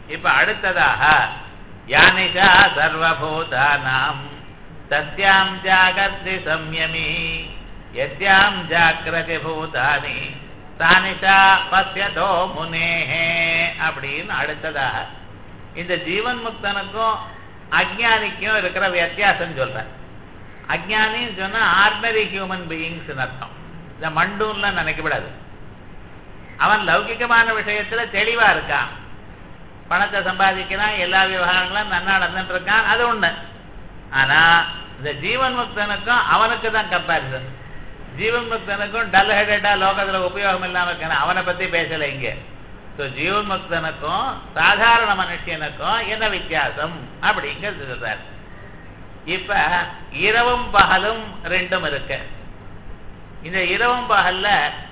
இப்ப அடுத்ததாக யானிஷா சர்வபூதானாம் தஸ்யாம் ஜாகர்த்தி சம்யமி எஸ்யாம் ஜாக்கிரதி பூதானி தானிஷா பசியதோ முனேஹே அப்படின்னு அடுத்ததாக இந்த ஜீவன் முக்தனுக்கும் அஜ்ஞானிக்கும் இருக்கிற வித்தியாசம் சொல்றேன் அஜ்ஞானின்னு சொன்னா ஆர்டினரி ஹியூமன் பீயிங்ஸ் அர்த்தம் இந்த மண்டூன்ல நினைக்கப்படாது அவன் லௌகிகமான விஷயத்துல தெளிவா இருக்கான் பணத்தை சம்பாதிக்கிறான் எல்லா விவகாரங்களும் நன்னா நடந்துட்டு இருக்கான் அது ஒண்ணு ஆனா இந்த ஜீவன் முக்தனுக்கும் அவனுக்கு தான் கம்பாரிசன் ஜீவன் முக்தனுக்கும் டல் ஹெடடா லோகத்துல உபயோகம் இல்லாம இருக்கான அவனை பத்தி பேசல இங்க ஸோ ஜீவன் முக்தனுக்கும் சாதாரண மனுஷனுக்கும் என்ன வித்தியாசம் அப்படிங்கிறது சொல்றார் இப்ப இரவும் பகலும் ரெண்டும் இருக்கு இந்த இரவும் பகல்ல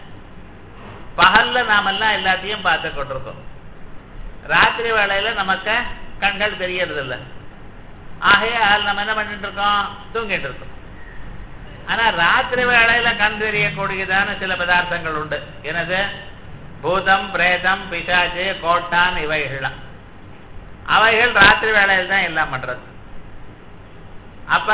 பகல்ல நாமெல்லாம் எல்லாத்தையும் பார்த்து கொண்டிருக்கோம் ராத்திரி வேளையில நமக்கு கண்கள் தெரியறது இல்லை ஆகையால் நம்ம என்ன பண்ணிட்டு இருக்கோம் தூங்கிட்டு இருக்கோம் ஆனா ராத்திரி வேளையில கண் தெரியக்கூடியதான சில பதார்த்தங்கள் உண்டு எனது பூதம் பிரேதம் பிசாச்சு கோட்டான் இவைகள்லாம் அவைகள் ராத்திரி வேளையில் தான் எல்லாம் பண்றது அப்ப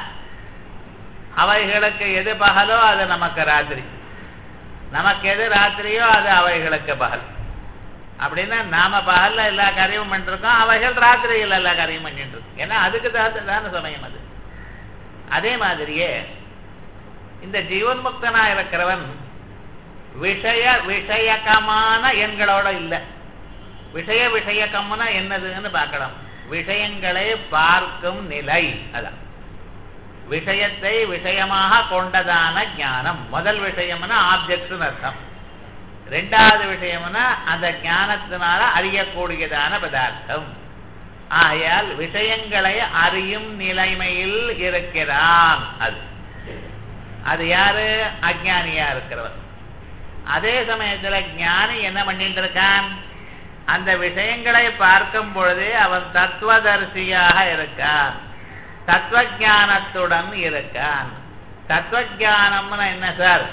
அவைகளுக்கு எது பகலோ அது நமக்கு ராத்திரி நமக்கு எது ராத்திரியோ அது அவைகளுக்கு பகல் அப்படின்னா நாம பகல்ல எல்லா காரியமும் பண்ணிருக்கோம் அவைகள் ராத்திரியில் எல்லா காரியமும் பண்ணிட்டு இருக்கோம் ஏன்னா அதுக்கு தான சமயம் அது அதே மாதிரியே இந்த ஜீவன் முக்தனா இருக்கிறவன் விஷய விஷயகமான எண்களோட இல்லை விஷய விஷயக்கம்னா என்னதுன்னு பார்க்கலாம் விஷயங்களை பார்க்கும் நிலை அதான் விஷயத்தை விஷயமாக கொண்டதான ஞானம் முதல் விஷயம்னா ஆப்ஜெக்ட்னு அர்த்தம் ரெண்டாவது விஷயம்னா அந்த ஞானத்தினால அறியக்கூடியதான பதார்த்தம் ஆகையால் விஷயங்களை அறியும் நிலைமையில் இருக்கிறான் அது அது யாரு அஜானியா இருக்கிறவன் அதே சமயத்துல ஞானி என்ன பண்ணிட்டு இருக்கான் அந்த விஷயங்களை பார்க்கும் பொழுதே அவன் தத்துவதர்சியாக இருக்கான் தத்துவஜானத்துடன் இருக்கான் தத்துவஜானம்னா என்ன சார்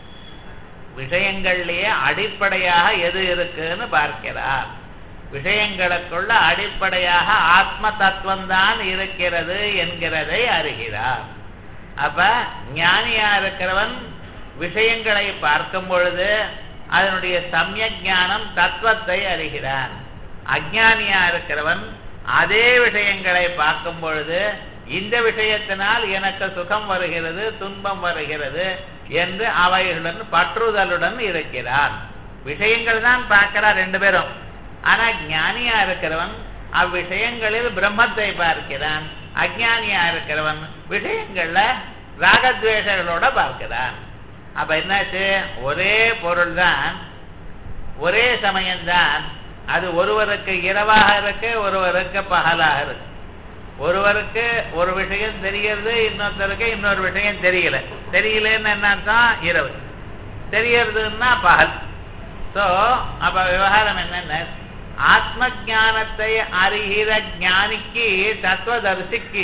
விஷயங்கள்லயே அடிப்படையாக எது இருக்குன்னு பார்க்கிறார் விஷயங்களுக்குள்ள அடிப்படையாக ஆத்ம தத்துவம்தான் இருக்கிறது என்கிறதை அறிகிறார் அப்ப ஞானியா இருக்கிறவன் விஷயங்களை பார்க்கும் பொழுது அதனுடைய சமய ஞானம் தத்துவத்தை அறிகிறான் அஜானியா இருக்கிறவன் அதே விஷயங்களை பார்க்கும் பொழுது இந்த விஷயத்தினால் எனக்கு சுகம் வருகிறது துன்பம் வருகிறது என்று அவைகளுடன் பற்றுதலுடன் இருக்கிறான் விஷயங்கள் தான் பார்க்கிறார் ரெண்டு பேரும் ஆனா ஞானியா இருக்கிறவன் அவ்விஷயங்களில் பிரம்மத்தை பார்க்கிறான் அஜானியா இருக்கிறவன் விஷயங்கள்ல ராகத்வேஷங்களோட பார்க்கிறான் அப்ப என்னாச்சு ஒரே பொருள் தான் ஒரே சமயம்தான் அது ஒருவருக்கு இரவாக இருக்கு ஒருவருக்கு பகலாக இருக்கு ஒருவருக்கு ஒரு விஷயம் தெரிகிறது இன்னொருத்தருக்கு இன்னொரு விஷயம் தெரியல தெரியலன்னு என்ன அர்த்தம் இரவு தெரியறதுன்னா பகல் சோ அப்ப விவகாரம் என்னென்ன ஆத்ம ஜானத்தை அறிகிற ஞானிக்கு தத்துவதரிசிக்கு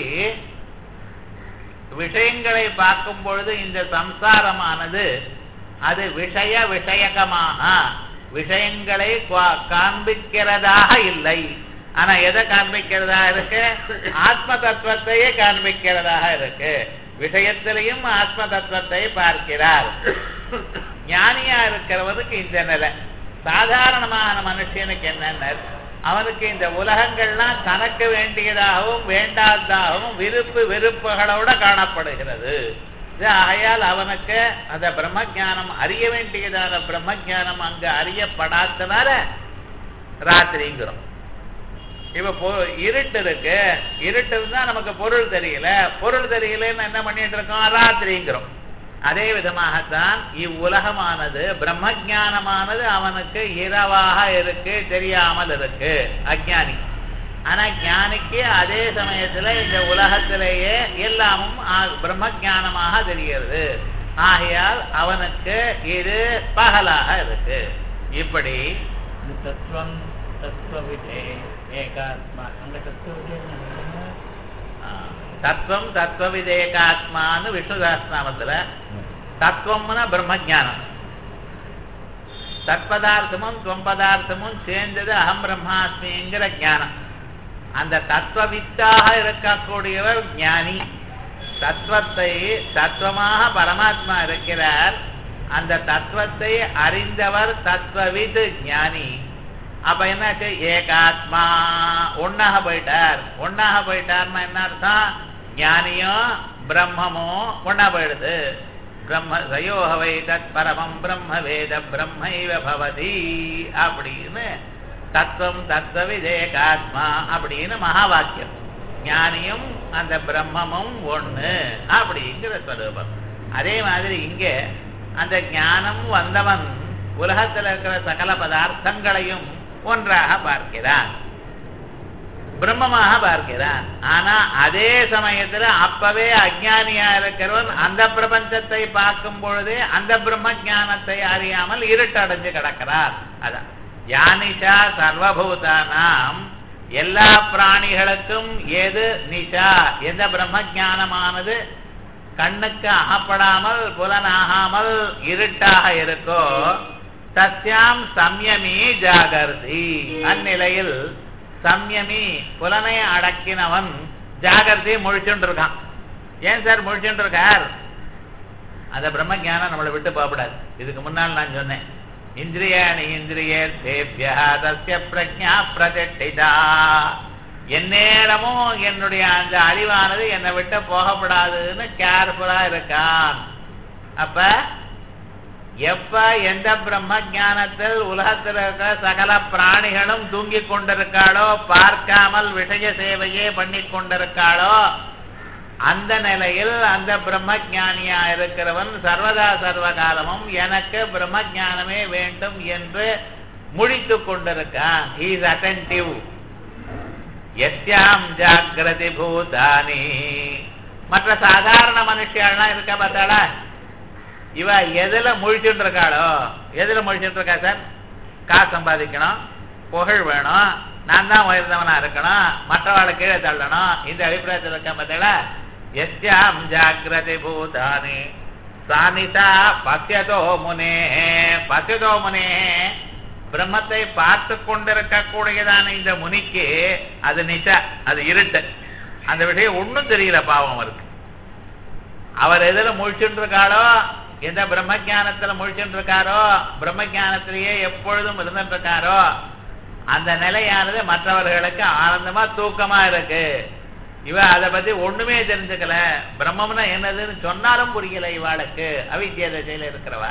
விஷயங்களை பார்க்கும் பொழுது இந்த சம்சாரமானது அது விஷய விஷயகமாக விஷயங்களை காண்பிக்கிறதாக இல்லை ஆனா எதை காண்பிக்கிறதா இருக்கு ஆத்ம தத்துவத்தையே காண்பிக்கிறதாக இருக்கு விஷயத்திலையும் ஆத்ம தத்துவத்தை பார்க்கிறார் ஞானியா இருக்கிறவனுக்கு இந்த நிலை சாதாரணமான மனுஷனுக்கு என்னென்ன அவனுக்கு இந்த உலகங்கள்லாம் தனக்கு வேண்டியதாகவும் வேண்டாததாகவும் விருப்பு வெறுப்புகளோட காணப்படுகிறது ஆகையால் அவனுக்கு அந்த பிரம்ம ஜானம் அறிய வேண்டியதான பிரம்ம ஜானம் அங்கு அறியப்படாதனால ராத்திரிங்கிறோம் இப்ப இருட்டு இருக்கு இருட்டு இருந்தா நமக்கு பொருள் தெரியல பொருள் தெரியலன்னு என்ன பண்ணிட்டு இருக்கோம் ராத்திரிங்கிறோம் அதே விதமாகத்தான் இவ்வுலகமானது பிரம்ம ஜானமானது அவனுக்கு இரவாக இருக்கு தெரியாமல் இருக்கு அஜானி ஆனா ஞானிக்கு அதே சமயத்துல இந்த உலகத்திலேயே எல்லாமும் பிரம்ம ஜானமாக தெரிகிறது ஆகையால் அவனுக்கு இது பகலாக இருக்கு இப்படி தத்துவம் தத்துவவிதே ஏகாத்மா அந்த தத்துவவிதே தத்துவம் தத்துவ விதேகாத்மான்னு விஷ்ணு சஹஸ்நாமத்துல தத்துவம்னா பிரம்ம ஜானம் தத்பதார்த்தமும் துவம்பதார்த்தமும் சேர்ந்தது அகம் பிரம்மாஸ்மிங்கிற ஞானம் அந்த தத்துவவித்தாக இருக்கக்கூடியவர் ஞானி தத்துவத்தை தத்துவமாக பரமாத்மா இருக்கிறார் அந்த தத்துவத்தை அறிந்தவர் தத்துவவித் ஞானி அப்ப என்னாச்சு ஏகாத்மா ஒன்னாக போயிட்டார் ஒன்னாக போயிட்டார்னா என்ன அர்த்தம் ஞானியும் பிரம்மமும் ஒன்னா போயிடுது பிரம்ம சயோகவை தத் பரமம் பிரம்ம வேத பிரம்மைவ பவதி அப்படின்னு தத்துவம் தத்துவவிதேகாத்மா அப்படின்னு மகா வாக்கியம் ஞானியும் அந்த பிரம்மமும் ஒண்ணு அப்படிங்கிற ஸ்வரூபம் அதே மாதிரி இங்க அந்த ஞானம் வந்தவன் உலகத்தில் இருக்கிற சகல பதார்த்தங்களையும் ஒன்றாக பார்க்கிறான் பிரம்மமாக பார்க்கிறான் ஆனா அதே சமயத்துல அப்பவே அஜானியா இருக்கிறவன் அந்த பிரபஞ்சத்தை பார்க்கும் பொழுதே அந்த பிரம்ம ஞானத்தை அறியாமல் இருட்டடைஞ்சு கிடக்கிறார் அதான் யானிஷா சர்வபூதானாம் எல்லா பிராணிகளுக்கும் எது நிஷா எந்த பிரம்ம ஞானமானது கண்ணுக்கு அகப்படாமல் புலனாகாமல் இருட்டாக இருக்கோ தஸ்யாம் சம்யமி ஜாகர்தி அந்நிலையில் சம்யமி புலனை அடக்கினவன் ஜாகிரதை முழிச்சுட்டு இருக்கான் ஏன் சார் முழிச்சுட்டு இருக்கார் அந்த பிரம்ம ஞானம் நம்மளை விட்டு போகப்படாது இதுக்கு முன்னால் நான் சொன்னேன் இந்திரியாணி இந்திரியே தேபியா தஸ்ய பிரஜா பிரதிஷ்டிதா எந்நேரமும் என்னுடைய அந்த அறிவானது என்னை விட்டு போகப்படாதுன்னு கேர்ஃபுல்லா இருக்கான் அப்ப எப்ப எந்த பிரம்ம ஞானத்தில் உலகத்தில் இருக்கிற சகல பிராணிகளும் தூங்கிக் கொண்டிருக்காளோ பார்க்காமல் விஷய சேவையே பண்ணி கொண்டிருக்காளோ அந்த நிலையில் அந்த பிரம்ம ஞானியா இருக்கிறவன் சர்வதா சர்வகாலமும் எனக்கு பிரம்ம ஞானமே வேண்டும் என்று முடித்து கொண்டிருக்கான் இஸ் அட்டன்டிவ் எஸ்யாம் ஜாகிரதி பூதானி மற்ற சாதாரண மனுஷியெல்லாம் இருக்க பார்த்தாளா இவ எதுல முழிச்சுட்டு இருக்காளோ எதுல முழிச்சுட்டு இருக்கா சார் காசு சம்பாதிக்கணும் புகழ் வேணும் நான் தான் உயர்ந்தவனா இருக்கணும் மற்றவாளை கீழே தள்ளணும் இந்த அபிப்பிராயத்தில் இருக்க பார்த்தீங்களா எஸ்யாம் ஜாகிரதி பூதானி சானிதா பசியதோ முனே பசியதோ முனே பிரம்மத்தை பார்த்து கொண்டிருக்கக்கூடியதான இந்த முனிக்கு அது நிஷா அது இருட்டு அந்த விஷயம் ஒன்றும் தெரியல பாவம் அவருக்கு அவர் எதுல முழிச்சுட்டு இருக்காளோ எந்த பிரம்ம ஜானத்துல முழிச்சுட்டு இருக்காரோ பிரம்ம ஜானத்திலேயே எப்பொழுதும் இருந்துட்டு இருக்காரோ அந்த நிலையானது மற்றவர்களுக்கு ஆனந்தமா தூக்கமா இருக்கு இவ அதை பத்தி ஒண்ணுமே தெரிஞ்சுக்கல பிரம்மம்னா என்னதுன்னு சொன்னாலும் புரியல இவாளுக்கு அவித்திய திசையில இருக்கிறவா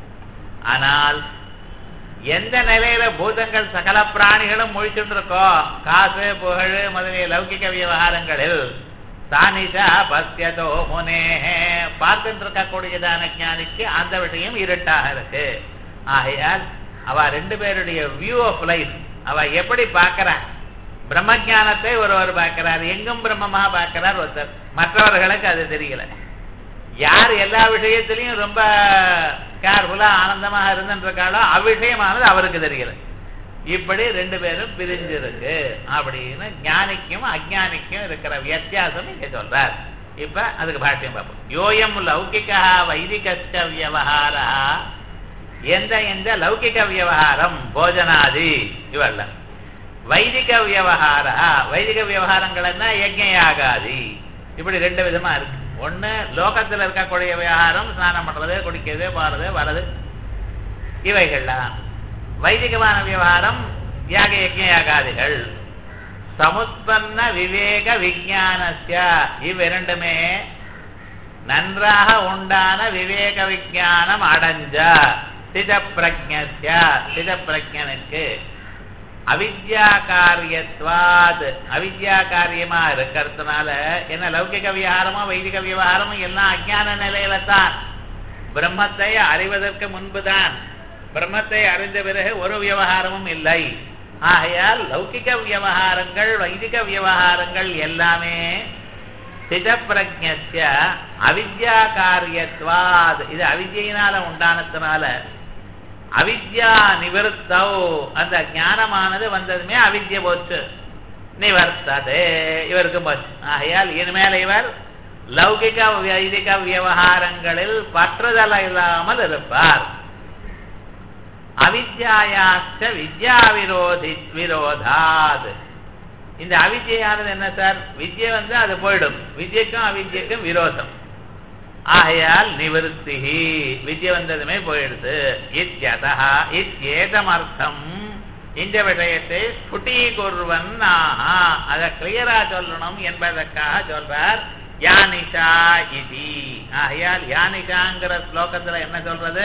ஆனால் எந்த நிலையில பூதங்கள் சகல பிராணிகளும் முழிச்சுட்டு இருக்கோ காசு புகழ் முதலிய லௌகிக விவகாரங்களில் தானிஷா பஸ்யதோ முனே பார்த்துட்டு இருக்கக்கூடியதான ஞானிக்கு அந்த விஷயம் இருட்டாக இருக்கு ஆகையால் அவ ரெண்டு பேருடைய வியூ ஆஃப் லைஃப் அவ எப்படி பார்க்கிறா பிரம்ம ஞானத்தை ஒருவர் பார்க்கிறார் எங்கும் பிரம்மமா பார்க்கிறார் ஒருத்தர் மற்றவர்களுக்கு அது தெரியல யார் எல்லா விஷயத்திலையும் ரொம்ப கேர்ஃபுல்லா ஆனந்தமாக இருந்துட்டு இருக்காளோ அவ்விஷயமானது அவருக்கு தெரியல இப்படி ரெண்டு பேரும் பிரிஞ்சிருக்கு அப்படின்னு ஞானிக்கும் அஜானிக்கும் இருக்கிற வித்தியாசம் இங்க சொல்றார் இப்ப அதுக்கு பாஷ்யம் பார்ப்போம் யோயம் லௌகிகா வைதிக வியவஹாரா எந்த எந்த லௌகிக வியவகாரம் போஜனாதி இவல்ல வைதிக வியவகாரா வைதிக விவகாரங்கள் என்ன யஜ்ஞயாகாதி இப்படி ரெண்டு விதமா இருக்கு ஒண்ணு லோகத்துல இருக்கக்கூடிய விவகாரம் ஸ்நானம் பண்றது குடிக்கிறது போறது வரது இவைகள்லாம் வைதிகமான விவகாரம் யாக யஜ்ஞயாகாதிகள் சமுத்பன்ன விவேக விஜானஸ்ய இவ்விரண்டுமே நன்றாக உண்டான விவேக விஜானம் அடைஞ்ச சித பிரஜ்ய சித பிரஜனுக்கு அவித்யா காரியத்வாத் அவித்யா காரியமா இருக்கிறதுனால என்ன லௌகிக விவகாரமோ வைதிக விவகாரமோ எல்லாம் அஜான நிலையில தான் பிரம்மத்தை அறிவதற்கு முன்புதான் பிரம்மத்தை அறிந்த பிறகு ஒரு விவகாரமும் இல்லை ஆகையால் லௌகிக விவகாரங்கள் வைதிக விவகாரங்கள் எல்லாமே சித பிரஜ்ய அவித்யா காரியத்வாத் இது அவித்யினால உண்டானதுனால அவித்யா நிவர்த்தோ அந்த ஞானமானது வந்ததுமே அவித்ய போச்சு நிவர்த்ததே இவருக்கு போச்சு ஆகையால் இனிமேல் இவர் லௌகிக வைதிக விவகாரங்களில் பற்றுதல் இல்லாமல் இருப்பார் அவித்யாயாச்ச வித்யா விரோதி விரோதாத் இந்த அவித்யானது என்ன சார் வித்யை வந்து அது போயிடும் வித்யக்கும் அவித்யக்கும் விரோதம் ஆகையால் நிவர்த்தி வித்யை வந்ததுமே போயிடுது இத்யதா இத்யேதமர்த்தம் இந்த விஷயத்தை ஸ்புட்டீகுர்வன் ஆஹா அதை கிளியரா சொல்லணும் என்பதற்காக சொல்றார் யானிஷா இதி ஆகையால் யானிஷாங்கிற ஸ்லோகத்துல என்ன சொல்றது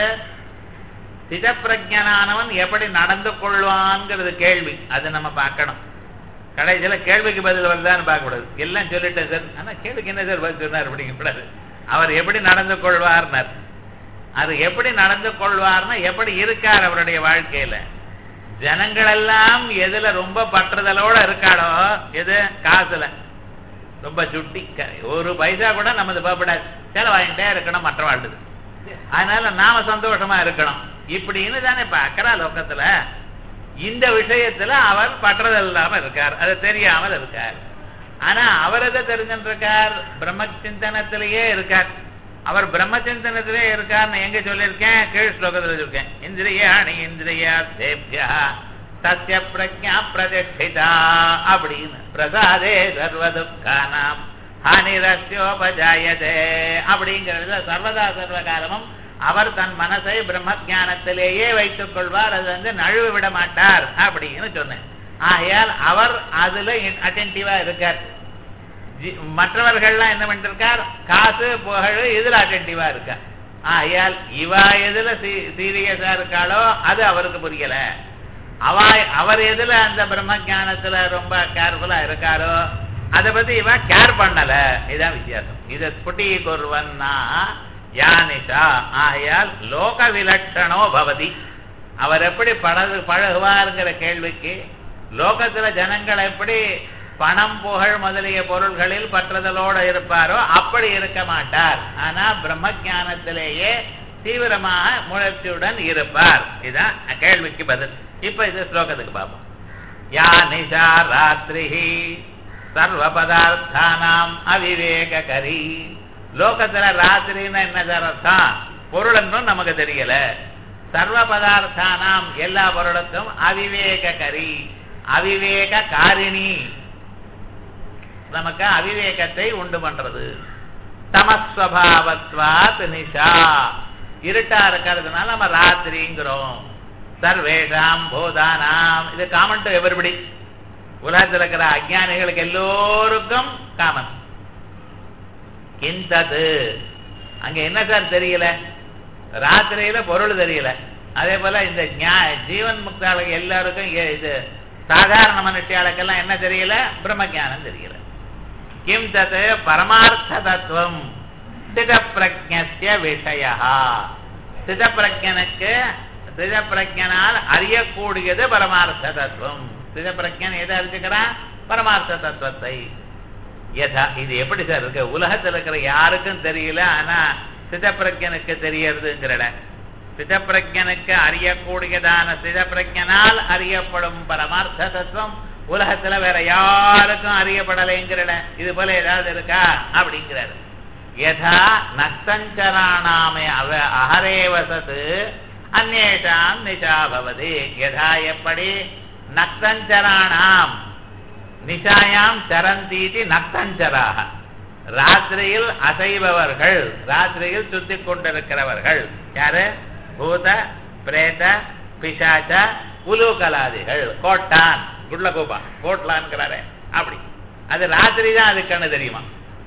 சிதப்பிரஜனானவன் எப்படி நடந்து கொள்வான்ங்கிறது கேள்வி அது நம்ம பார்க்கணும் கடைசியில கேள்விக்கு பதில் வருதான்னு பார்க்கக்கூடாது எல்லாம் சொல்லிட்டேன் சார் ஆனா கேள்விக்கு என்ன சார் பதில் சொன்னார் அப்படிங்கக்கூடாது அவர் எப்படி நடந்து கொள்வார்னர் அது எப்படி நடந்து கொள்வார்னா எப்படி இருக்கார் அவருடைய வாழ்க்கையில ஜனங்கள் எல்லாம் எதுல ரொம்ப பற்றுதலோட இருக்காளோ எது காசுல ரொம்ப சுட்டி க- ஒரு பைசா கூட நமது பப்படாது செலவாயிட்டே இருக்கணும் மற்ற வாழ்றது அதனால நாம சந்தோஷமா இருக்கணும் இப்படின்னு தானே பார்க்கிறா லோகத்துல இந்த விஷயத்துல அவர் பற்றதல் இல்லாம இருக்கார் அது தெரியாமல் இருக்கார் ஆனா அவர் எதை தெரிஞ்சுட்டு இருக்கார் பிரம்ம சிந்தனத்திலேயே இருக்கார் அவர் பிரம்ம சிந்தனத்திலே இருக்கார்னு எங்க சொல்லியிருக்கேன் கீழ் ஸ்லோகத்துல சொல்லியிருக்கேன் இந்திரியாணி இந்திரியா தேபியா சத்ய பிரஜா பிரதிஷ்டிதா அப்படின்னு பிரசாதே சர்வ துக்கானாம் ஹானிரஸ்யோபஜாயதே அப்படிங்கிறதுல சர்வதா சர்வ காலமும் அவர் தன் மனசை பிரம்ம ஞானத்திலேயே வைத்துக் கொள்வார் அது வந்து நழுவு விட மாட்டார் அப்படின்னு சொன்னேன் ஆகையால் அவர் அதுல அட்டென்டிவா இருக்கார் ஜி- மற்றவர்கள்லாம் என்ன பண்ணிருக்கார் காசு புகழ் இதுல அட்டென்டிவா இருக்கார் ஆகையால் இவா எதுல சீரியஸா இருக்காளோ அது அவருக்கு புரியல அவ அவர் எதுல அந்த பிரம்ம ஞானத்துல ரொம்ப கேர்ஃபுல்லா இருக்காரோ அதை பத்தி இவ கேர் பண்ணல இதான் வித்தியாசம் இத ஸ்புட்டி குருவன்னா யானிஷா ஆகையால் லோக விலட்சணோ பவதி அவர் எப்படி பழகு பழகுவாருங்கிற கேள்விக்கு லோகத்துல ஜனங்கள் எப்படி பணம் புகழ் முதலிய பொருள்களில் பற்றுதலோடு இருப்பாரோ அப்படி இருக்க மாட்டார் ஆனா பிரம்ம ஞானத்திலேயே தீவிரமாக முயற்சியுடன் இருப்பார் இதான் கேள்விக்கு பதில் இப்ப இது ஸ்லோகத்துக்கு பார்ப்போம் யா நிஷா ராத்திரி சர்வ பதார்த்தானாம் அவிவேகரி லோகத்துல ராத்திரின்னா என்ன சார் அர்த்தம் பொருள் என்றும் நமக்கு தெரியல சர்வ பதார்த்தானாம் எல்லா பொருளுக்கும் அவிவேகரி அவிவேக காரிணி நமக்கு அவிவேகத்தை உண்டு பண்றது தமஸ்வபாவத்வாத் நிஷா இருட்டா இருக்கிறதுனால நம்ம ராத்திரிங்கிறோம் சர்வேஷாம் போதானாம் இது காமன் டு எவரிபடி உலகத்தில் இருக்கிற அஜானிகளுக்கு எல்லோருக்கும் காமன் கிந்தது அங்க என்ன சார் தெரியல ராத்திரியில பொருள் தெரியல அதே போல இந்த ஞா- ஜீவன் முக்தாளுக்கு எல்லாருக்கும் ஏ- இது சாதாரண மனுஷியாளுக்கெல்லாம் என்ன தெரியல பிரம்ம ஞானம் தெரியல கிம் தத் பரமார்த்த தத்துவம் ஸ்தித பிரஜ்ஞஸ்ய விஷய ஸ்தித பிரஜனுக்கு ஸ்தித பிரஜனால் அறியக்கூடியது பரமார்த்த தத்துவம் ஸ்தித பிரஜன் எதை அறிஞ்சுக்கிறான் பரமார்த்த தத்துவத்தை யதா இது எப்படி சார் இருக்கு உலகத்துல இருக்கிற யாருக்கும் தெரியல ஆனா சிதப்பிரஜனுக்கு தெரியறதுங்கிறட சிதப்பிரஜனுக்கு அறியக்கூடியதான சிதப்பிரஜனால் அறியப்படும் பரமார்த்த தத்துவம் உலகத்துல வேற யாருக்கும் அறியப்படலைங்கிறட இது போல ஏதாவது இருக்கா அப்படிங்கிறாரு யதா நக்தஞ்சராணாமே அவ அகரே வசது அந்நேஷாம் நிஷா பவதி யதா எப்படி நக்தஞ்சராணாம் நிஷாயாம் சரந்தீதி நக்தஞ்சராக ராத்திரியில் அசைபவர்கள் ராத்திரியில் சுத்தி கொண்டிருக்கிறவர்கள் யாரு பூத பிரேத பிசாச்ச உலூகலாதிகள் கோட்டான் குள்ளகோபா கோட்லான்கிறாரே அப்படி அது ராத்திரி தான் அது கண்ணு தெரியுமா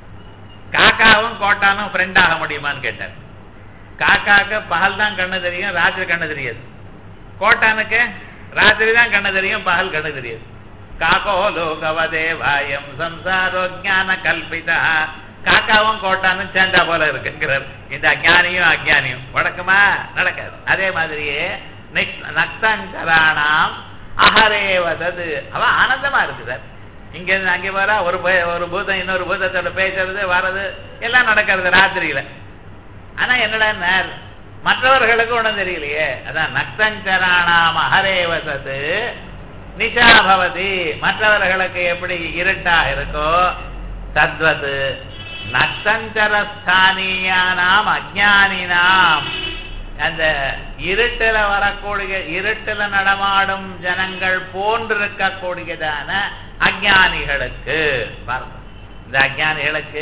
காக்காவும் கோட்டானும் ஃப்ரெண்ட் ஆக முடியுமான்னு கேட்டார் காக்காக்கு பகல் தான் கண்ணு தெரியும் ராத்திரி கண்ணு தெரியாது கோட்டானுக்கு ராத்திரி தான் கண்ணு தெரியும் பகல் கண்ணு தெரியாது காக்கோ லோகவதேவாயம் சம்சாரோ ஞான கல்பிதா காக்காவும் கோட்டானும் சேர்ந்தா போல இருக்குங்கிறார் இந்த அஜானியும் அஜானியும் வழக்கமா நடக்காது அதே மாதிரியே நெக்- நக்தஞ்சராணாம் அகரே வதது அவன் ஆனந்தமா இருக்கு சார் இங்க இருந்து அங்கே வர ஒரு பே- ஒரு பூதம் இன்னொரு பூதத்தோட பேசுறது வர்றது எல்லாம் நடக்கிறது ராத்திரியில ஆனா என்னடா நேர் மற்றவர்களுக்கு ஒண்ணும் தெரியலையே அதான் நக்தஞ்சராணாம் அகரே வசது நிஷா பவதி மற்றவர்களுக்கு எப்படி இருட்டா இருக்கோ தத்வது நக்தஞ்சரஸ்தானியானாம் அஜானினாம் அந்த இருட்டில வரக்கூடிய இருட்டில நடமாடும் ஜனங்கள் போன்றிருக்கக்கூடியதான அஜானிகளுக்கு பாருங்க இந்த அஜானிகளுக்கு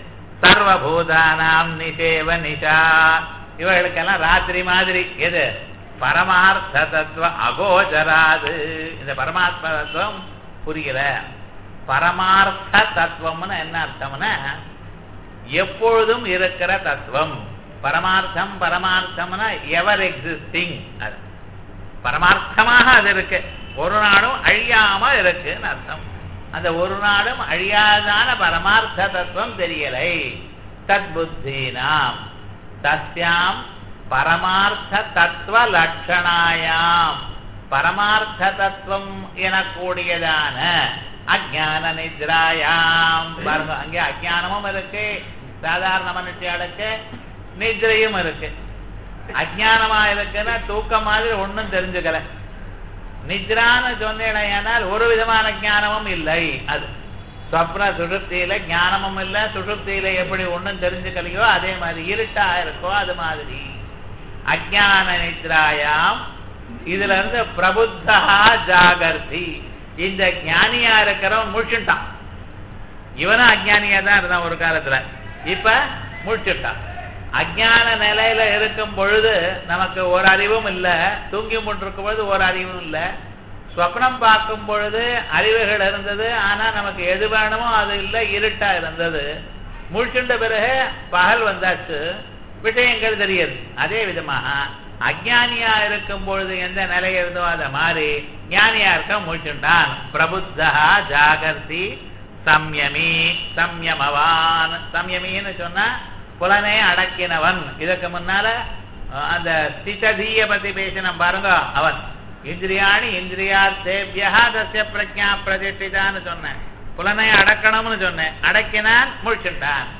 சர்வபூதானாம் நிஷேவ நிஷா இவர்களுக்கெல்லாம் ராத்திரி மாதிரி எது பரமார்த்த தத்துவ அகோச்சராது இந்த பரமாத்ம தத்துவம் புரியல பரமார்த்த தத்துவம்னு என்ன அர்த்தம்னா எப்பொழுதும் இருக்கிற தத்துவம் பரமார்த்தம் பரமார்த்தம்னா எவர் எக்ஸிஸ்டிங் அது பரமார்த்தமாக அது இருக்கு ஒரு நாளும் அழியாம இருக்குன்னு அர்த்தம் அந்த ஒரு நாளும் அழியாதான பரமார்த்த தத்துவம் தெரியலை தத் புத்தீனாம் தஸ்யாம் பரமார்த்த தத்துவ லட்சணாயாம் பரமார்த்த தத்துவம் எனக்கூடியதான அஜான நித்ராயாம் பாருங்க அங்கே அஜானமும் இருக்கு சாதாரண மனுஷியாளுக்கு நித்ரையும் இருக்கு அஜானமா இருக்குன்னா தூக்கம் மாதிரி ஒண்ணும் தெரிஞ்சுக்கல நித்ரான்னு சொன்னேனால் ஒரு விதமான ஞானமும் இல்லை அது சொப்ன சுஷுப்தியில ஞானமும் இல்லை சுஷுப்தியில எப்படி ஒண்ணும் தெரிஞ்சுக்கலையோ அதே மாதிரி இருட்டா இருக்கோ அது மாதிரி அஜான நித்ராயாம் இதுல இருந்து பிரபுத்தா ஜாகர்த்தி இந்த ஞானியா இருக்கிறவன் முழிச்சுட்டான் இவனும் அஜானியா தான் இருந்தான் ஒரு காலத்துல இப்ப முழிச்சுட்டான் அஜான நிலையில இருக்கும் பொழுது நமக்கு ஒரு அறிவும் இல்லை தூங்கி கொண்டிருக்கும் பொழுது ஒரு அறிவும் இல்லை ஸ்வப்னம் பார்க்கும் பொழுது அறிவுகள் இருந்தது ஆனா நமக்கு எது வேணுமோ அது இல்லை இருட்டா இருந்தது முழிச்சுண்ட பிறகு பகல் வந்தாச்சு விஷயங்கள் தெரியுது அதே விதமாக அஜானியா இருக்கும் பொழுது எந்த நிலை இருந்தோ அதை மாறி ஞானியா இருக்க முழிச்சுட்டான் பிரபுத்தா ஜாகர்த்தி சம்யமி சம்யமவான் சம்யமின்னு சொன்னா புலனே அடக்கினவன் இதற்கு முன்னால அந்த ஸ்திததீய பத்தி பேசின பாருங்க அவன் இந்திரியாணி இந்திரியார்த்தேபியா தசிய பிரஜா பிரதிஷ்டிதான்னு சொன்னேன் புலனை அடக்கணும்னு சொன்னேன் அடக்கினான் முழிச்சுட்டான்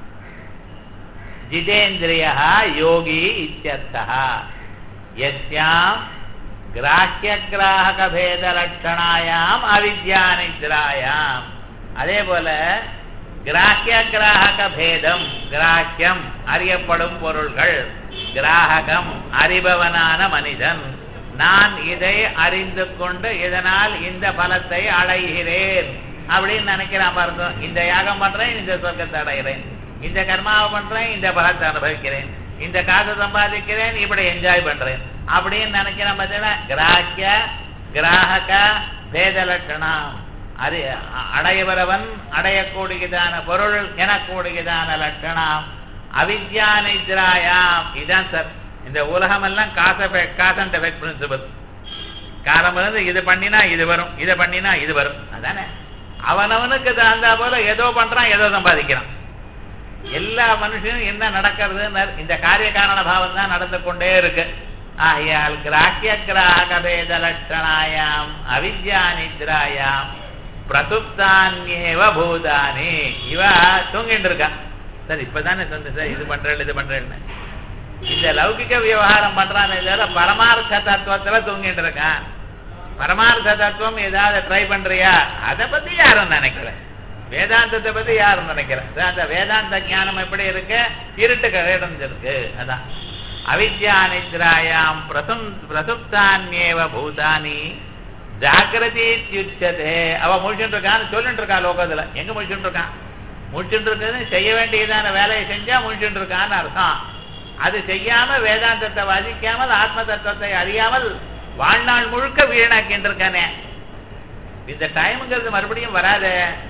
ஜிதேந்திரியா யோகி இத்தியர்த்தா யஸ்யாம் கிராஹ்ய கிராஹக பேத லட்சணாயாம் அவித்யா நித்ராயாம் அதே போல கிராஹ்ய கிராஹக பேதம் கிராஹ்யம் அறியப்படும் பொருள்கள் கிராஹகம் அறிபவனான மனிதன் நான் இதை அறிந்து கொண்டு இதனால் இந்த பலத்தை அடைகிறேன் அப்படின்னு நினைக்கிறான் பாருங்க இந்த யாகம் பண்றேன் இந்த சொர்க்கத்தை அடைகிறேன் இந்த கர்மாவை பண்றேன் இந்த பலத்தை அனுபவிக்கிறேன் இந்த காசை சம்பாதிக்கிறேன் இப்படி என்ஜாய் பண்றேன் அப்படின்னு நினைக்கிறேன் பார்த்தீங்கன்னா கிராஹ்ய கிராஹக பேத லட்சணம் அறி அடையவரவன் அடையக்கூடியதான பொருள் எனக்கூடியதான லட்சணம் அவித்யா நித்ராயாம் இதான் சார் இந்த உலகம் எல்லாம் காசை காசன் எஃபெக்ட் பிரின்சிபல் காலம் இருந்து இது பண்ணினா இது வரும் இதை பண்ணினா இது வரும் அதானே அவனவனுக்கு தகுந்தா போல ஏதோ பண்றான் ஏதோ சம்பாதிக்கிறான் எல்லா மனுஷனும் என்ன நடக்கிறது இந்த காரிய காரண பாவம் தான் நடந்து கொண்டே இருக்கு ஆகையால் கிராக்கிய கிராக பேத லட்சணாயாம் அவித்யா நித்ராயாம் பிரசுப்தான்யேவ பூதானி இவ தூங்கிட்டு இருக்கான் சார் இப்பதானே சொன்ன சார் இது பண்றேன் இது பண்றேன்னு இந்த லௌகிக விவகாரம் பண்றான் தவிர பரமார்த்த தத்துவத்துல தூங்கிட்டு இருக்கான் பரமார்த்த தத்துவம் ஏதாவது ட்ரை பண்றியா அதை பத்தி யாரும் நினைக்கல வேதாந்தத்தை பத்தி யாரும் நினைக்கல அந்த வேதாந்த ஞானம் எப்படி இருக்கு இருட்டு கிடைச்சிருக்கு அதான் அவித்யா நித்ராயாம் பிரசும் பிரசுப்தான்யேவ பூதானி ஜாக்கிரதி யுச்சதே அவ முடிச்சுட்டு இருக்கான்னு சொல்லிட்டு இருக்கா லோகத்துல எங்க முடிச்சுட்டு இருக்கான் முடிச்சுட்டு இருக்கிறது செய்ய வேண்டியதான வேலையை செஞ்சா முடிச்சுட்டு இருக்கான்னு அர்த்தம் அது செய்யாம வேதாந்தத்தை வதிக்காமல் ஆத்ம தத்துவத்தை அறியாமல் வாழ்நாள் முழுக்க வீணாக்கிட்டு இருக்கானே இந்த டைம்ங்கிறது மறுபடியும் வராது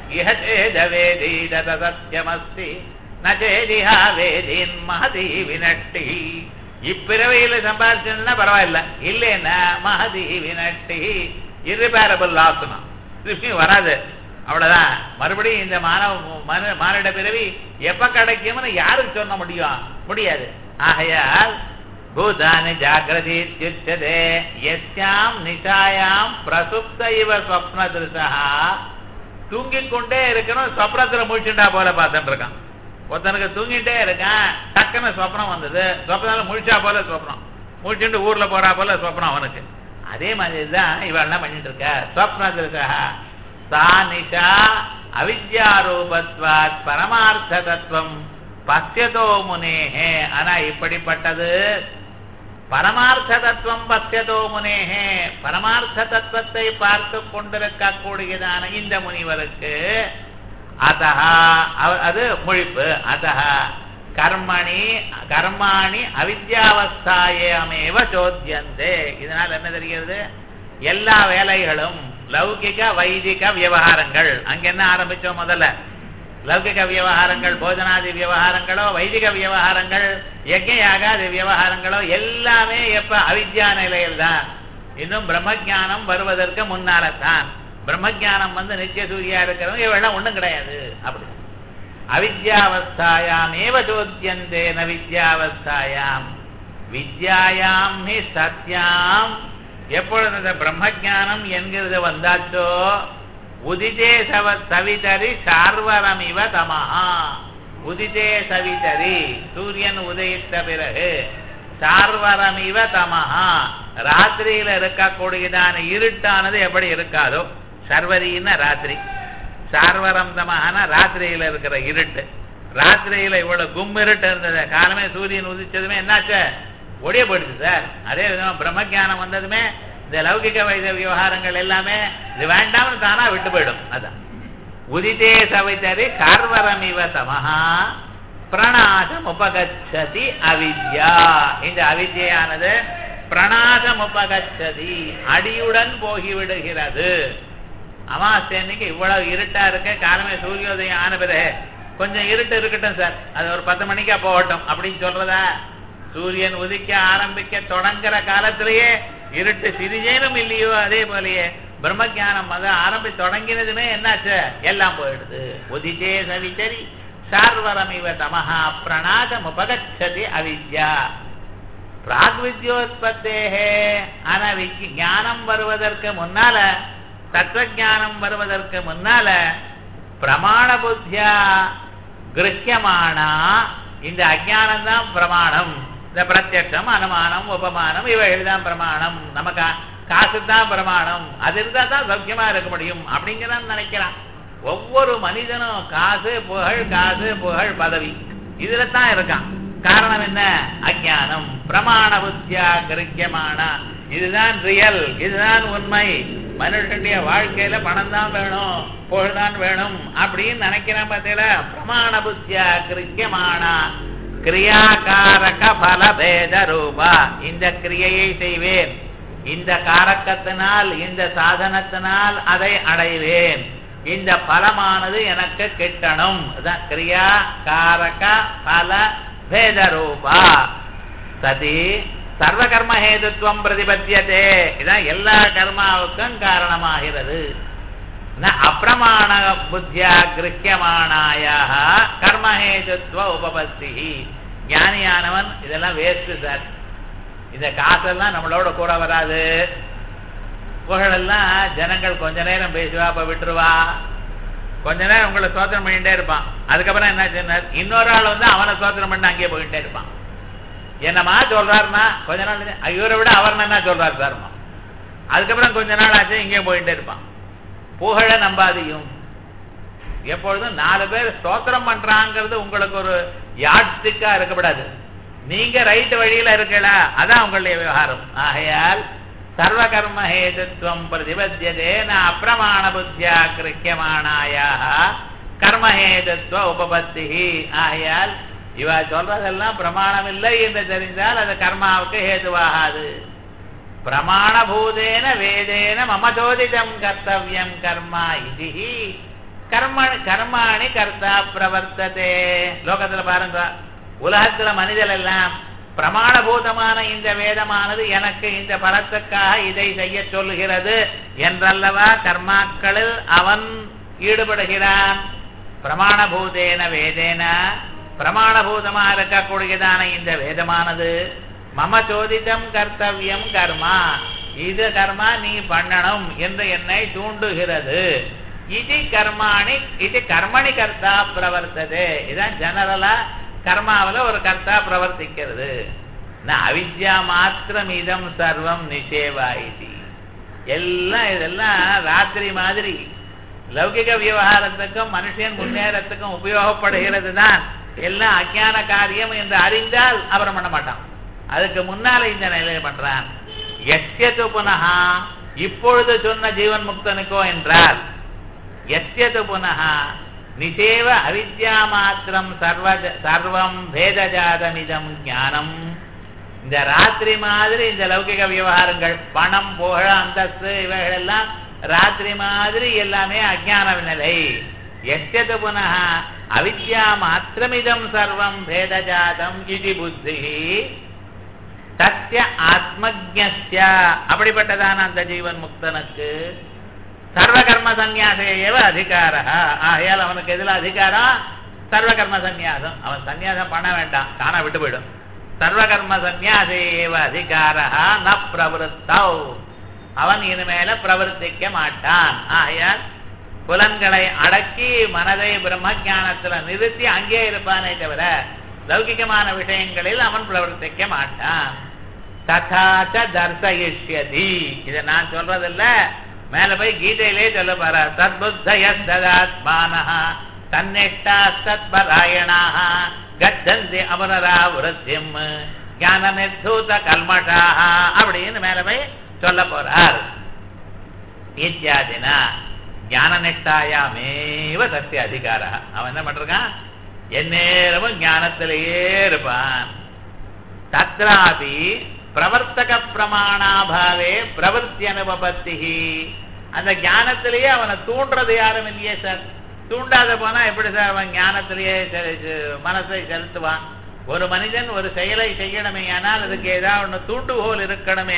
வேதி சத்தியமஸ்தி நேதிஹா வேதின் மகதி வினட்டி இப்பிறவையில சம்பாதிச்சதுன்னா பரவாயில்ல இல்லைன்னா மகதி வினட்டி இரிபேரபிள் லாஸ்னா திருப்பியும் வராது அவ்வளவுதான் மறுபடியும் இந்த மானவ மானிட பிறவி எப்ப கிடைக்கும்னு யாருக்கு சொல்ல முடியும் முடியாது ஆகையால் பூதானி ஜாகிரதி தியுச்சதே எஸ்யாம் நிஷாயாம் பிரசுப்த இவ சொப்ன திருஷா தூங்கிக் கொண்டே இருக்கணும் சொப்னத்துல முழிச்சுட்டா போல பார்த்துட்டு இருக்கான் ஒருத்தனுக்கு தூங்கிட்டே இருக்கான் டக்குன்னு சொப்னம் வந்தது சொப்னால முழிச்சா போல சொப்னம் முழிச்சுட்டு ஊர்ல போறா போல சொப்னம் அவனுக்கு அதே மாதிரி தான் இவள் என்ன பண்ணிட்டு இருக்க சொப்ன திருஷா சா நிஷா அவித்யாரூபத்வாத் பரமார்த்த தத்துவம் பசியதோ முனேஹே ஆனா இப்படிப்பட்டது பரமார்த்த தத்துவம் பத்தியதோ முனேகே பரமார்த்த தத்துவத்தை பார்த்து கொண்டிருக்கக்கூடியதான இந்த முனிவருக்கு அதஹா அவ- அது முழிப்பு அதஹா கர்மணி கர்மாணி அவித்யாவஸ்தாயமேவ சோத்தியந்தே இதனால் என்ன தெரிகிறது எல்லா வேலைகளும் லௌகிக வைதிக விவகாரங்கள் அங்க என்ன ஆரம்பிச்சோம் முதல்ல லௌகிக விவகாரங்கள் போஜனாதி விவகாரங்களோ வைதிக விவகாரங்கள் யஜ்ய யாகாதி விவகாரங்களோ எல்லாமே எப்ப அவித்யா நிலையில் தான் இன்னும் பிரம்மஜானம் வருவதற்கு முன்னால தான் பிரம்மஜானம் வந்து நித்திய சூரியா இருக்கிறவங்க இவெல்லாம் ஒண்ணும் கிடையாது அப்படி அவித்யாவஸ்தாயாம் ஏவ சோத்தியந்தே ந வித்யாவஸ்தாயாம் வித்யாயாம் ஹி சத்யாம் எப்பொழுது இந்த பிரம்மஜானம் என்கிறது வந்தாச்சோ உதிதே சவ சவிதரி சார்வரமிவ தமஹா உதிதே சவிதரி சூரியன் உதயித்த பிறகு சார்வரமிவ தமஹா ராத்திரியில இருக்கக்கூடியதான இருட்டானது எப்படி இருக்காதோ சர்வரின்னா ராத்திரி சார்வரம் தமஹானா ராத்திரியில இருக்கிற இருட்டு ராத்திரியில இவ்வளவு கும் இருட்டு இருந்தது காலமே சூரியன் உதிச்சதுமே என்னாச்சு ஒடிய போயிடுச்சு சார் அதே விதமா பிரம்மஜானம் வந்ததுமே இந்த லௌகிக வைத விவகாரங்கள் எல்லாமே இது வேண்டாம்னு தானா விட்டு போயிடும் அதான் உதிதே சவிதரி கார்வரமிவ தமஹா பிரணாசம் உபகச்சதி அவித்யா இந்த அவித்யானது பிரணாசம் உபகச்சதி அடியுடன் போகிவிடுகிறது அமாவாசை அன்னைக்கு இவ்வளவு இருட்டா இருக்க காலமே சூரியோதயம் ஆன பிறகு கொஞ்சம் இருட்டு இருக்கட்டும் சார் அது ஒரு பத்து மணிக்கா போகட்டும் அப்படின்னு சொல்றதா சூரியன் உதிக்க ஆரம்பிக்க தொடங்குற காலத்திலேயே இருட்டு சிறிதேனும் இல்லையோ அதே போலயே பிரம்மஜானம் அது ஆரம்பி தொடங்கினதுமே என்னாச்சு எல்லாம் போயிடுது உதிச்சே சவிச்சரி சார்வரமிவ தமஹா பிரணாதம் உபகச்சதி அவித்யா பிராக்வித்யோத்பத்தேகே ஆனா விஜ்- ஞானம் வருவதற்கு முன்னால தத்துவஞானம் வருவதற்கு முன்னால பிரமாண புத்தியா கிருஹ்யமானா இந்த அஜானம் தான் பிரமாணம் இந்த பிரத்யட்சம் அனுமானம் உபமானம் இவைகள் தான் பிரமாணம் நமக்கு காசு தான் பிரமாணம் அது இருந்தா தான் சௌக்கியமா இருக்க முடியும் அப்படிங்கிறான் நினைக்கிறான் ஒவ்வொரு மனிதனும் காசு புகழ் காசு புகழ் பதவி இதுல தான் இருக்கான் காரணம் என்ன அஜானம் பிரமாண புத்தியா கிருக்கியமான இதுதான் ரியல் இதுதான் உண்மை மனுஷனுடைய வாழ்க்கையில பணம் தான் வேணும் புகழ் தான் வேணும் அப்படின்னு நினைக்கிறான் பார்த்தீங்களா பிரமாண புத்தியா கிருக்கியமான கிரியாகாரக பல பேத ரூபா இந்த கிரியையை செய்வேன் இந்த காரக்கத்தினால் இந்த சாதனத்தினால் அதை அடைவேன் இந்த பலமானது எனக்கு கிட்டணும் அதான் கிரியா காரக பல பேத ரூபா சதி சர்வ கர்ம ஹேதுத்துவம் பிரதிபத்தியதே இதான் எல்லா கர்மாவுக்கும் காரணமாகிறது ந அப்பிரமாண புத்தியா கிருக்கியமானாயாக கர்மஹேதுத்துவ உபபத்தி ஞானியானவன் இதெல்லாம் வேஸ்ட் சார் இந்த காசெல்லாம் நம்மளோட கூட வராது புகழெல்லாம் ஜனங்கள் கொஞ்ச நேரம் பேசுவா அப்ப விட்டுருவா கொஞ்ச நேரம் உங்களை சோதனம் பண்ணிட்டே இருப்பான் அதுக்கப்புறம் என்ன சொன்னார் இன்னொரு ஆள் வந்து அவனை சோதனம் பண்ணி அங்கேயே போயிட்டே இருப்பான் என்னம்மா சொல்றாருன்னா கொஞ்ச நாள் ஐயோரை விட அவர் என்ன சொல்றாரு சார்மா அதுக்கப்புறம் கொஞ்ச நாள் ஆச்சு இங்கே போயிட்டே இருப்பான் புகழ நம்பாதியும் எப்பொழுதும் நாலு பேர் ஸ்தோத்திரம் பண்றாங்கிறது உங்களுக்கு ஒரு யாட்சிக்கா இருக்கப்படாது நீங்க ரைட் வழியில இருக்கல அதான் உங்களுடைய விவகாரம் ஆகையால் சர்வ கர்ம ஹேதுத்வம் பிரதிபத்தியதே ந அப்பிரமாண புத்தியா கிருக்கியமானாயாக கர்மஹேதுத்வ உபபத்தி ஆகையால் இவ சொல்றதெல்லாம் பிரமாணம் இல்லை என்று தெரிந்தால் அது கர்மாவுக்கு ஹேதுவாகாது பிரமாணபூதேன வேதேன மம சோதிதம் கர்த்தவியம் கர்மா இது கர்ம கர்மாணி கர்த்தா பிரவர்த்ததே லோகத்துல பாருங்க உலகத்துல மனிதர் எல்லாம் பிரமாணபூதமான இந்த வேதமானது எனக்கு இந்த பலத்துக்காக இதை செய்ய சொல்லுகிறது என்றல்லவா கர்மாக்களில் அவன் ஈடுபடுகிறான் பிரமாணபூதேன வேதேன பிரமாணபூதமா இருக்கக்கூடியதான இந்த வேதமானது மம சோதிதம் கர்த்தவியம் கர்மா இது கர்மா நீ பண்ணணும் என்று என்னை தூண்டுகிறது இது கர்மாணி இது கர்மணி கர்த்தா பிரவர்த்ததே இதான் ஜெனரலா கர்மாவில ஒரு கர்த்தா பிரவர்த்திக்கிறது நான் அவித்யா மாத்திரம் இதம் சர்வம் நிஷேவாயிதி எல்லாம் இதெல்லாம் ராத்திரி மாதிரி லௌகிக விவகாரத்துக்கும் மனுஷன் முன்னேறத்துக்கும் உபயோகப்படுகிறது தான் எல்லாம் அஜான காரியம் என்று அறிந்தால் அப்புறம் பண்ண மாட்டான் அதுக்கு முன்னால இந்த நிலையை பண்றான் எஸ்யது புனகா இப்பொழுது சொன்ன ஜீவன் முக்தனுக்கோ என்றால் எஸ்யது புனகா நிசேவ அவித்யா மாத்திரம் சர்வ சர்வம் பேதஜாதமிதம் ஞானம் இந்த ராத்திரி மாதிரி இந்த லௌகிக விவகாரங்கள் பணம் புகழ அந்தஸ்து இவைகள் எல்லாம் ராத்திரி மாதிரி எல்லாமே அஜான நிலை எஸ்யது புனः அவித்யா மாத்திரமிதம் சர்வம் பேதஜாதம் இது புத்தி தஸ்ய ஆத்மஜ்ய அப்படிப்பட்டதான அந்த ஜீவன் முக்தனுக்கு சர்வ கர்ம சந்நியாசே ஏவ அதிகார ஆகையால் அவனுக்கு எதுல அதிகாரம் சர்வ கர்ம சந்நியாசம் அவன் சந்நியாசம் பண்ண வேண்டாம் தானா விட்டு போயிடும் சர்வ கர்ம சந்நியாசே ஏவ அதிகார ந பிரவருத்தௌ அவன் இனிமேல பிரவர்த்திக்க மாட்டான் ஆகையால் புலன்களை அடக்கி மனதை பிரம்ம ஞானத்துல நிறுத்தி அங்கே இருப்பானே தவிர லௌகிகமான விஷயங்களில் அவன் பிரவர்த்திக்க மாட்டான் ததாச்ச தர்சயிஷ்யதி இதை நான் சொல்றதில்ல மேல போய் கீதையிலே சொல்ல போற தத்புத்தயஸ்ததாத்மான தன்னிஷ்டா தத்பராயணாக கச்சந்தி அமரரா விருத்தியம் ஞான நிர்தூத கல்மஷாக அப்படின்னு மேல போய் சொல்ல போறார் இத்தியாதினா ஞான நிஷ்டாயாமேவ தஸ்ய அதிகார அவன் என்ன பண்றான் எந்நேரமும் ஞானத்திலேயே இருப்பான் தத்ராபி பிரவர்த்தக பிரமாணாபாவே பிரவருத்தி அனுபபத்தி அந்த ஞானத்திலேயே அவனை தூண்டுறது யாரும் இல்லையே சார் தூண்டாத போனா எப்படி சார் அவன் ஞானத்திலேயே செ- செ- மனசை செலுத்துவான் ஒரு மனிதன் ஒரு செயலை செய்யணுமே ஆனால் அதுக்கு ஏதாவது ஒண்ணு தூண்டுகோல் இருக்கணுமே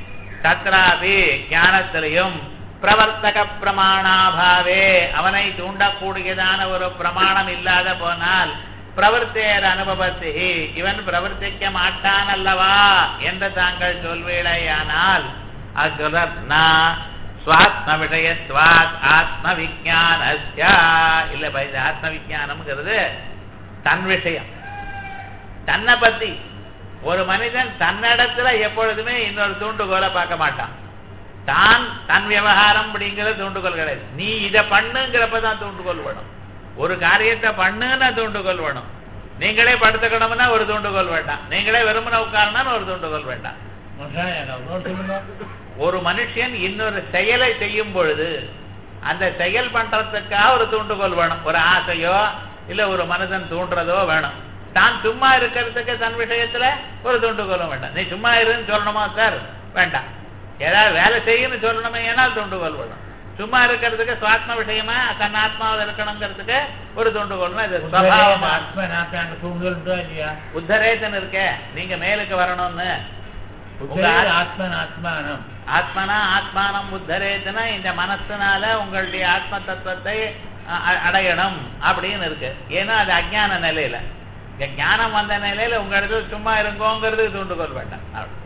தத்ராபி ஞானத்திலையும் பிரவர்த்தக பிரமாணாபாவே அவனை தூண்டக்கூடியதான ஒரு பிரமாணம் இல்லாத போனால் பிரவர்த்தேர் அனுபவத்தி இவன் பிரவர்த்திக்க மாட்டான் அல்லவா என்று தாங்கள் சொல்வீழையானால் அது சொல்றார் நான் சுவாத்ம விஷயத்வாத் ஆத்ம விஜானஸ்யா இல்ல பை இது ஆத்ம விஜானம்ங்கிறது தன் விஷயம் தன்னை பத்தி ஒரு மனிதன் தன்னிடத்துல எப்பொழுதுமே இன்னொரு தூண்டுகோலை பார்க்க மாட்டான் தான் தன் விவகாரம் அப்படிங்கிற தூண்டுகோல் கிடையாது நீ இதை பண்ணுங்கிறப்பதான் தூண்டுகோல் வேணும் ஒரு காரியத்தை பண்ணுன்னா தூண்டுகோல் வேணும் நீங்களே படுத்துக்கணும்னா ஒரு தூண்டுகோல் வேண்டாம் நீங்களே வெறுமன உட்காரணும்னு ஒரு தூண்டுகோல் வேண்டாம் சொல்லுங்க ஒரு மனுஷன் இன்னொரு செயலை செய்யும் பொழுது அந்த செயல் பண்றதுக்காக ஒரு தூண்டுகோல் வேணும் ஒரு ஆசையோ இல்ல ஒரு மனுஷன் தூண்டுறதோ வேணும் தான் சும்மா இருக்கிறதுக்கு தன் விஷயத்துல ஒரு தூண்டுகோலும் வேண்டாம் நீ சும்மா இருன்னு சொல்லணுமா சார் வேண்டாம் ஏதாவது வேலை செய்யணும்னு சொல்லணுமே ஏன்னா தூண்டுகோல் வேணும் சும்மா இருக்கிறதுக்கு சுவாத்ம விஷயமா தன் ஆத்மாவில் இருக்கணுங்கிறதுக்கு ஒரு தூண்டுகோல்னா இது சுவாவமா ஆத்ம நாக்காண்ட தூண்டுதல் உண்டா இல்லையா உத்தரேசன் இருக்கே நீங்க மேலுக்கு வரணும்னு உங்க உத்தரேத ஆத்- ஆத்மன் ஆத்மானம் ஆத்மனா ஆத்மானம் உத்தரேத்தனா இந்த மனசுனால உங்களுடைய ஆத்ம தத்துவத்தை அ- அ- அடையணும் அப்படின்னு இருக்கு ஏன்னா அது அஜ்ஞான நிலையில இங்க ஞானம் வந்த நிலையில உங்க இடத்துல சும்மா இருங்கோங்கிறது தூண்டுகோல் வேண்டாம் அவ்வளவு.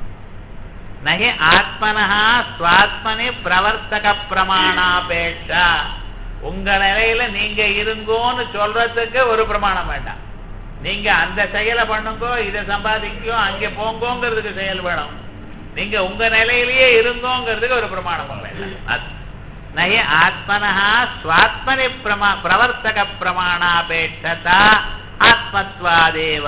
நகி ஆத்மனஹா ஸ்வாத்மனி பிரவர்த்தக பிரமாணாபேட்சா உங்க நிலையில நீங்க இருங்கோன்னு சொல்றதுக்கு ஒரு பிரமாணம் வேண்டாம் நீங்க அந்த செயலை பண்ணுங்கோ இதை சம்பாதிக்கோ அங்கே போங்கோங்கிறதுக்கு செயல் வேணும் நீங்க உங்க நிலையிலேயே இருங்கோங்கிறதுக்கு ஒரு பிரமாணம் வேண்டாம் அது. நகி ஆத்மனஹா ஸ்வாத்மனி பிரமா பிரவர்த்தக பிரமாணாபேட்சதா ஆத்மத்வாதேவ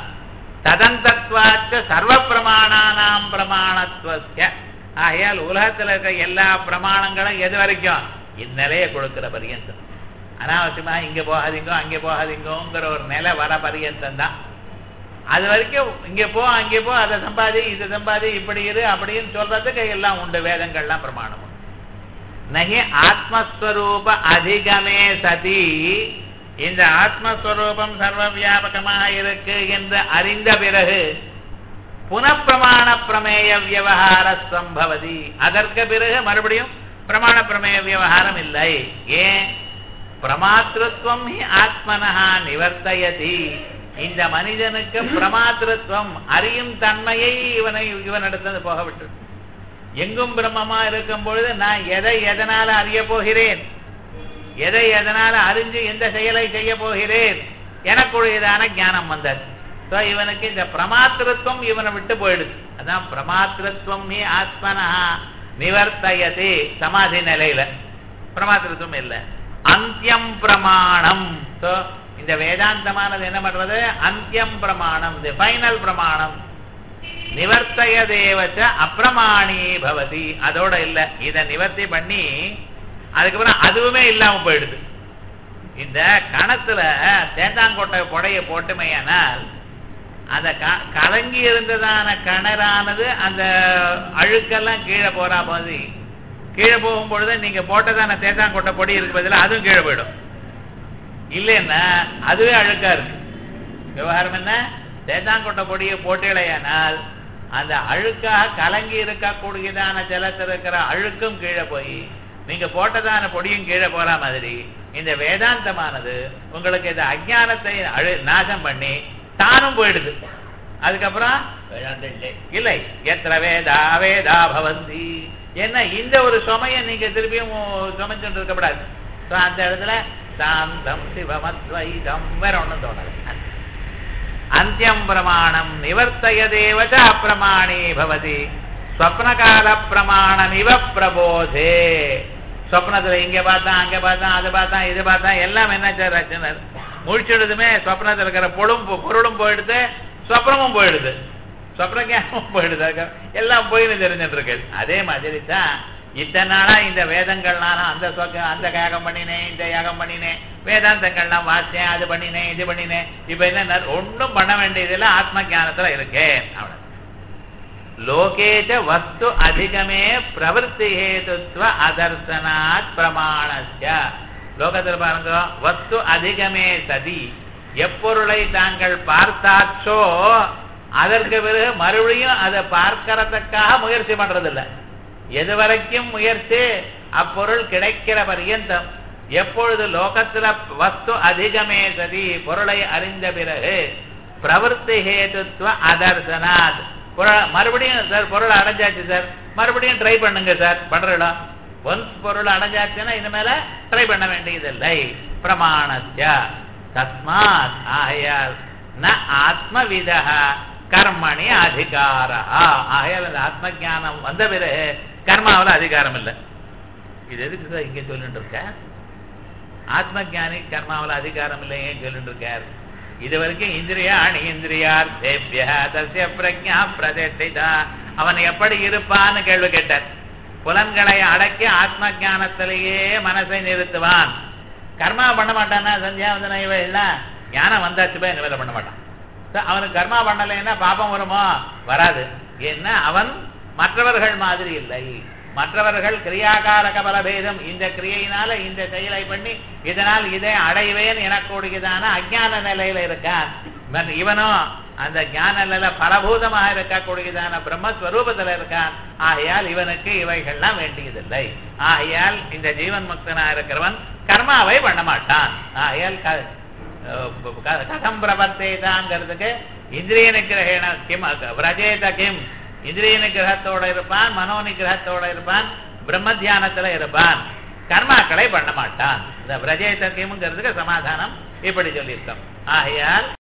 ததந்தத்வாச்ச சர்வ பிரமாணானாம் பிரமாணத்துவஸ்ய ஆகையால் உலகத்துல இருக்க எல்லா பிரமாணங்களும் எது வரைக்கும் இந்நிலையை கொடுக்கிற பரியந்தம் அனாவசியமா இங்க போகாதீங்க அங்கே போகாதீங்கோங்கிற ஒரு நிலை வர பரியந்தம் தான் அது வரைக்கும் இங்க போ அங்கே போ அதை சம்பாதி இதை சம்பாதி இப்படி இரு அப்படின்னு சொல்றதுக்கு எல்லாம் உண்டு வேதங்கள்லாம் பிரமாணம் உண்டு. நகி ஆத்மஸ்வரூப அதிகமே சதி இந்த ஆத்மஸ்வரூபம் சர்வ வியாபகமாக இருக்கு என்று அறிந்த பிறகு புனப்பிரமாண பிரமேய வியவகார சம்பவதி அதற்கு பிறகு மறுபடியும் பிரமாண பிரமேய வியவகாரம் இல்லை ஏன் பிரமாத்திருவம் ஹி ஆத்மனஹா நிவர்த்தயதி இந்த மனிதனுக்கு பிரமாத்திருவம் அறியும் தன்மையை இவனை இவனிடத்து போக விட்டு எங்கும் பிரம்மமா இருக்கும் பொழுது நான் எதை எதனால அறிய போகிறேன் எதை எதனால அறிஞ்சு எந்த செயலை செய்ய போகிறேன் எனக்குரியதான ஞானம் வந்தது சோ இவனுக்கு இந்த பிரமாத்திருவம் இவனை விட்டு போயிடுது அதான் பிரமாத்திருவம் நீ ஆத்மனா நிவர்த்தயதி சமாதி நிலையில பிரமாத்திருவம் இல்லை அந்தியம் பிரமாணம் சோ இந்த வேதாந்தமானது என்ன பண்றது அந்தியம் பிரமாணம் இது ஃபைனல் பிரமாணம் நிவர்த்தய தேவச்ச அப்பிரமாணி பவதி அதோட இல்ல இத நிவர்த்தி பண்ணி அதுக்கப்புறம் அதுவுமே இல்லாம போயிடுது இந்த கணத்துல தேந்தாங்கொட்டை புடைய போட்டுமையானால் அந்த க- கலங்கி இருந்ததான கிணறானது அந்த அழுக்கெல்லாம் கீழே போறா மாதிரி கீழே போகும் பொழுது நீங்க போட்டதான தேத்தாங்கொட்டை பொடி இருக்கு பதிலா அதுவும் கீழே போயிடும் இல்லைன்னா அதுவே அழுக்கா இருக்கு விவகாரம் என்ன தேத்தாங்கொட்டை பொடியை போட்டீழையானால் அந்த அழுக்காக கலங்கி இருக்கக்கூடியதான ஜலத்தில் இருக்கிற அழுக்கும் கீழே போய் நீங்க போட்டதான பொடியும் கீழே போற மாதிரி இந்த வேதாந்தமானது உங்களுக்கு இந்த அஜானத்தை அழு நாசம் பண்ணி தானும் போயிடுது அதுக்கப்புறம் வேதாந்தம் இல்லை இல்லை எத்திர வேதா வேதா பவந்தி என்ன இந்த ஒரு சுமையை நீங்க திருப்பியும் சுமைச்சுட்டு இருக்கக்கூடாது So, அந்த இடத்துல சாந்தம் சிவமத்வைதம் வேற ஒண்ணும் தோணல அந்தியம் பிரமாணம் நிவர்த்தய தேவச்ச அப்பிரமாணி பவதி ஸ்வப்னகால பிரமாணம் இவ பிரபோதே சொப்னத்துல இங்க பார்த்தா அங்க பார்த்தா அது பார்த்தா இது பார்த்தா எல்லாம் என்ன சார் ரச்சனர் முழிச்சிடுதுமே சொப்னத்துல இருக்கிற பொருளும் பொ- பொருளும் போயிடுது சொப்னமும் போயிடுது சொப்ன ஞானமும் போயிடுது அதுக்கு எல்லாம் போயின்னு தெரிஞ்சுட்டு இருக்கு அதே மாதிரி தான் இத்தனை நாளா இந்த வேதங்கள்னால அந்த சொக்க அந்த யாகம் பண்ணினேன் இந்த யாகம் பண்ணினேன் வேதாந்தங்கள்லாம் வாசிச்சேன் அது பண்ணினேன் இது பண்ணினேன் இப்ப என்ன ஒண்ணும் பண்ண வேண்டியதில்லை ஆத்ம ஞானத்துல இருக்கேன் அவ்வளவு லோகேச்ச வஸ்து அதிகமே பிரவருத்தி ஹேதுத்வ அதர்சனாத் பிரமாணஸ்ய லோகத்தில் பாருங்க வஸ்து அதிகமே சதி எப்பொருளை தாங்கள் பார்த்தாச்சோ அதற்கு பிறகு மறுபடியும் அதை பார்க்கறதுக்காக முயற்சி பண்றதில்ல எது வரைக்கும் முயற்சி அப்பொருள் கிடைக்கிற பரியந்தம் எப்பொழுது லோகத்துல வஸ்து அதிகமே சதி பொருளை அறிந்த பிறகு பிரவருத்தி ஹேதுத்வ அதர்சனாத் பொருள் மறுபடியும் சார் பொருள் அடைஞ்சாச்சு சார் மறுபடியும் ட்ரை பண்ணுங்க சார் பண்றடா ஒன்ஸ் பொருள் அடைஞ்சாச்சுன்னா இனிமேல ட்ரை பண்ண வேண்டியதில்லை பிரமாணஸ்ய தஸ்மாத் ஆகையால் ந ஆத்மவித கர்மணி அதிகார ஆகையால் அந்த ஆத்ம ஞானம் வந்த பிறகு கர்மாவில் அதிகாரம் இல்லை இது எதுக்கு சார் இங்க சொல்லிட்டு இருக்க ஆத்ம ஞானி கர்மாவில் அதிகாரம் இல்லை ஏன் சொல்லிட்டு இருக்கார் இது வரைக்கும் இந்திரியா அணி இந்திரியார்த்தேபிய தஸ்ய பிரஜா பிரதிஷ்டிதா அவன் எப்படி இருப்பான்னு கேள்வி கேட்டார் புலன்களை அடக்கி ஆத்ம ஞானத்திலேயே மனசை நிறுத்துவான் கர்மா பண்ண மாட்டானா சந்தியாவந்தன இவையெல்லாம் ஞானம் வந்தாச்சு போய் இனிமேல பண்ண மாட்டான் So, அவனுக்கு கர்மா பண்ணலைன்னா பாபம் வருமோ வராது ஏன்னா அவன் மற்றவர்கள் மாதிரி இல்லை மற்றவர்கள் கிரியாகாரக பலபேதம் இந்த கிரியையினால இந்த செயலை பண்ணி இதனால் இதை அடைவேன் எனக்கூடியதான அஜான நிலையில இருக்கான் மற்ற இவனும் அந்த ஞான நிலையில பலபூதமாக இருக்கக்கூடியதான பிரம்மஸ்வரூபத்துல இருக்கான் ஆகையால் இவனுக்கு இவைகள்லாம் வேண்டியதில்லை ஆகையால் இந்த ஜீவன் முக்தனா இருக்கிறவன் கர்மாவை பண்ண மாட்டான் ஆகையால் க- க- கதம் பிரபத்தேதாங்கிறதுக்கு இந்திரிய நிகிரகேண கிம் விரஜேத கிம் இந்திரிய நிகிரகத்தோட இருப்பான் மனோ நிகிரகத்தோட இருப்பான் பிரம்ம தியானத்துல இருப்பான் கர்மாக்களை பண்ண மாட்டான் இந்த விரஜேத கிம்ங்கிறதுக்கு சமாதானம் இப்படி சொல்லியிருக்கோம் ஆகையால்